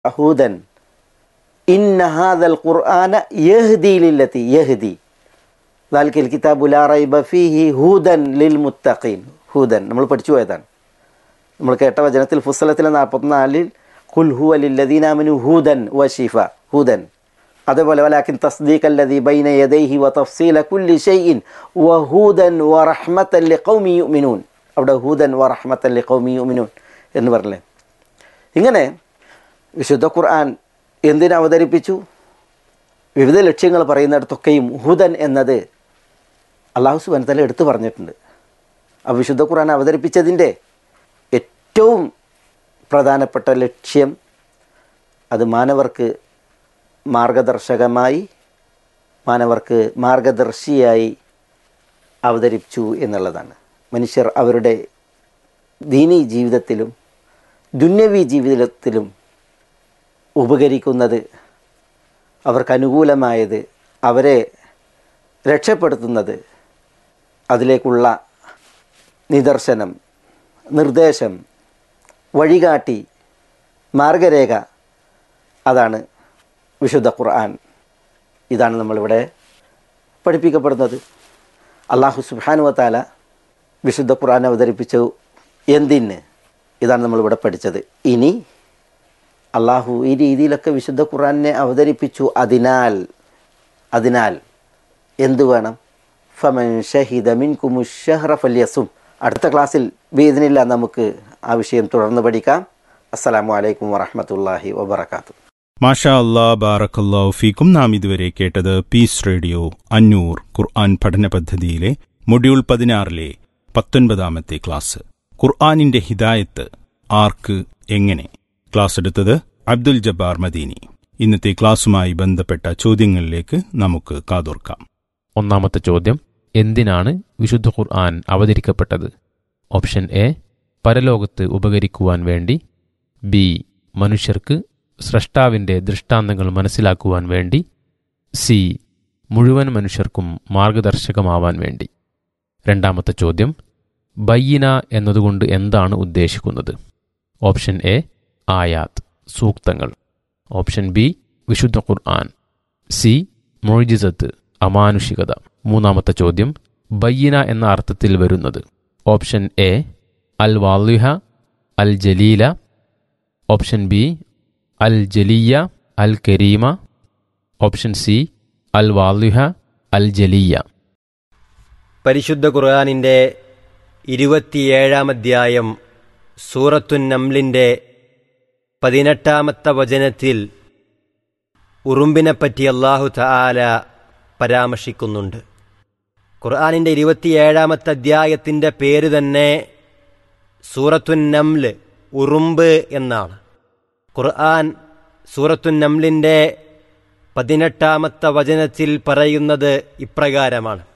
ഹൂദൻ ഇന്ന ഹാദൽ ഖുർആന യഹ്ദി ലില്ലത്തി യഹ്ദി ദാൽക്കിൽ കിതാബു ലാ റൈബ ഫീഹി ഹൂദൻ ലിൽ മുത്തഖീൻ ഹൂദൻ നമ്മൾ പഠിച്ചു പോയതാണ് നമ്മൾ കേട്ട വചനത്തിൽ ഫുസ്സലത്തിലെ നാൽപ്പത്തിനാലിൽ ഖുൽ ഹുവ ലില്ലദീനാമനു ഹൂദൻ വ ഷിഫ ഹൂദൻ അതേപോലെ വലാക്കിൻ തസ്ദീഖ് അല്ലദീ ബൈന യദൈഹി വ തഫ്സീല കുല്ലി ഷൈഇൻ വ ഹൂദൻ വ റഹ്മത്തൻ ലിഖൗമി യുഅ്മിനൂൻ അവിടെ ഹൂദൻ വ റഹ്മത്തൻ ലിഖൗമി യുഅ്മിനൂൻ എന്ന് പറഞ്ഞില്ലേ ഇങ്ങനെ വിശുദ്ധ ഖുർആൻ എന്തിനു അവതരിപ്പിച്ചു വിവിധ ലക്ഷ്യങ്ങൾ പറയുന്നിടത്തൊക്കെയും ഹുദൻ എന്നത് അള്ളാഹു സുബാൻ തല എടുത്തു പറഞ്ഞിട്ടുണ്ട് ആ വിശുദ്ധ ഖുർആൻ അവതരിപ്പിച്ചതിൻ്റെ ഏറ്റവും പ്രധാനപ്പെട്ട ലക്ഷ്യം അത് മാനവർക്ക് മാർഗദർശകമായി മാനവർക്ക് മാർഗദർശിയായി അവതരിപ്പിച്ചു എന്നുള്ളതാണ് മനുഷ്യർ അവരുടെ ദീനീ ജീവിതത്തിലും ദുന്യവി ജീവിതത്തിലും ഉപകരിക്കുന്നത് അവർക്ക് അനുകൂലമായത് അവരെ രക്ഷപ്പെടുത്തുന്നത് അതിലേക്കുള്ള നിദർശനം നിർദ്ദേശം വഴികാട്ടി മാർഗരേഖ അതാണ് വിശുദ്ധ ഖുർആൻ ഇതാണ് നമ്മളിവിടെ പഠിപ്പിക്കപ്പെടുന്നത് അള്ളാഹു സുബാനുവത്താല വിശുദ്ധ ഖുർആൻ അവതരിപ്പിച്ചു എന്തിന് ഇതാണ് നമ്മളിവിടെ പഠിച്ചത് ഇനി അള്ളാഹു ഈ രീതിയിലൊക്കെ വിശുദ്ധ ഖുർആനെ അവതരിപ്പിച്ചു അതിനാൽ അതിനാൽ എന്തു വേണം ഫമൻ ഷഹിദ മിൻ കുമുഷഹ്റ ഫല്യസും അടുത്ത ക്ലാസ്സിൽ വേദനില്ല നമുക്ക് ആ വിഷയം തുടർന്ന് പഠിക്കാം അസ്സലാമു അലൈക്കും വറഹമത്തല്ലാഹി വബർക്കാത്തു മാഷാ അല്ലാ ബാറക്കല്ലാ ഫീക്കും നാം ഇതുവരെ കേട്ടത് പീസ് റേഡിയോ അന്നൂർ ഖുർആൻ പഠന പദ്ധതിയിലെ മൊഡ്യൂൾ പതിനാറിലെ പത്തൊൻപതാമത്തെ ക്ലാസ് ഖുർആാനിന്റെ ഹിദായത്ത് ആർക്ക് എങ്ങനെ ക്ലാസ് എടുത്തത് അബ്ദുൽ ജബ്ബാർ മദീനി ഇന്നത്തെ ക്ലാസുമായി ബന്ധപ്പെട്ട ചോദ്യങ്ങളിലേക്ക് നമുക്ക് കാതോർക്കാം ഒന്നാമത്തെ ചോദ്യം എന്തിനാണ് വിശുദ്ധ ഖുർആൻ അവതരിക്കപ്പെട്ടത് ഓപ്ഷൻ എ പരലോകത്ത് ഉപകരിക്കുവാൻ വേണ്ടി ബി മനുഷ്യർക്ക് സ്രഷ്ടാവിൻ്റെ ദൃഷ്ടാന്തങ്ങൾ മനസ്സിലാക്കുവാൻ വേണ്ടി സി മുഴുവൻ മനുഷ്യർക്കും മാർഗദർശകമാവാൻ വേണ്ടി രണ്ടാമത്തെ ചോദ്യം ബയ്യന എന്നതുകൊണ്ട് എന്താണ് ഉദ്ദേശിക്കുന്നത് ഓപ്ഷൻ എ ആയാത്ത് സൂക്തങ്ങൾ ഓപ്ഷൻ ബി വിശുദ്ധ ഖുർആൻ സി മൊഴിജിസത്ത് അമാനുഷികത മൂന്നാമത്തെ ചോദ്യം ബയ്യന എന്ന അർത്ഥത്തിൽ വരുന്നത് ഓപ്ഷൻ എ അൽ വാലിഹ അൽ ജലീല ഓപ്ഷൻ ബി അൽ ജലിയ അൽ കരീമ ഓപ്ഷൻ സി അൽ വാലിഹ അൽ ജലിയ പരിശുദ്ധ ഖുർആാനിൻ്റെ ഇരുപത്തിയേഴാം അധ്യായം സൂറത്തുൻ നംലിൻ്റെ പതിനെട്ടാമത്തെ വചനത്തിൽ ഉറുമ്പിനെപ്പറ്റി അള്ളാഹു തആല പരാമർശിക്കുന്നുണ്ട് ഖുർആാനിൻ്റെ ഇരുപത്തിയേഴാമത്തെ അധ്യായത്തിൻ്റെ പേര് തന്നെ സൂറത്തുൻ നംല് ഉറുമ്പ് എന്നാണ് ഖുർആൻ സൂറത്തുൻ നംലിൻ്റെ പതിനെട്ടാമത്തെ വചനത്തിൽ പറയുന്നത് ഇപ്രകാരമാണ്